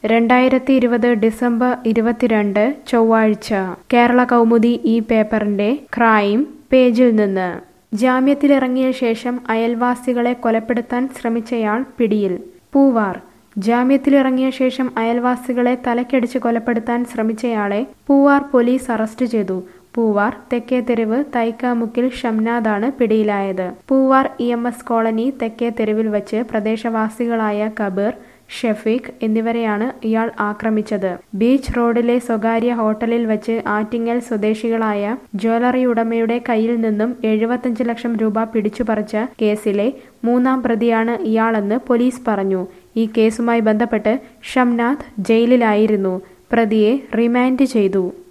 രണ്ടായിരത്തി ഇരുപത് ഡിസംബർ ഇരുപത്തിരണ്ട് ചൊവ്വാഴ്ച കേരള കൗമുദി ഈ പേപ്പറിന്റെ ക്രൈം പേജിൽ നിന്ന് ജാമ്യത്തിലിറങ്ങിയ ശേഷം അയൽവാസികളെ കൊലപ്പെടുത്താൻ ശ്രമിച്ചയാൾ പിടിയിൽ പൂവാർ ജാമ്യത്തിലിറങ്ങിയ ശേഷം അയൽവാസികളെ തലക്കടിച്ച് കൊലപ്പെടുത്താൻ ശ്രമിച്ചയാളെ പൂവാർ പോലീസ് അറസ്റ്റ് ചെയ്തു പൂവാർ തെക്കേതെരുവ് തൈക്കാമുക്കിൽ ഷംനാദാണ് പിടിയിലായത് Poovar E M S colony തെക്കേതെരുവിൽ വച്ച് പ്രദേശവാസികളായ കബീർ ഷെഫീഖ് എന്നിവരെയാണ് ഇയാൾ ആക്രമിച്ചത് ബീച്ച് റോഡിലെ സ്വകാര്യ ഹോട്ടലിൽ വച്ച് ആറ്റിങ്ങൽ സ്വദേശികളായ ജ്വല്ലറി ഉടമയുടെ കയ്യിൽ നിന്നും എഴുപത്തഞ്ച് ലക്ഷം രൂപ പിടിച്ചുപറിച്ച കേസിലെ മൂന്നാം പ്രതിയാണ് ഇയാളെന്ന് പോലീസ് പറഞ്ഞു ഈ കേസുമായി ബന്ധപ്പെട്ട് ഷംനാഥ് ജയിലിലായിരുന്നു പ്രതിയെ റിമാൻഡ് ചെയ്തു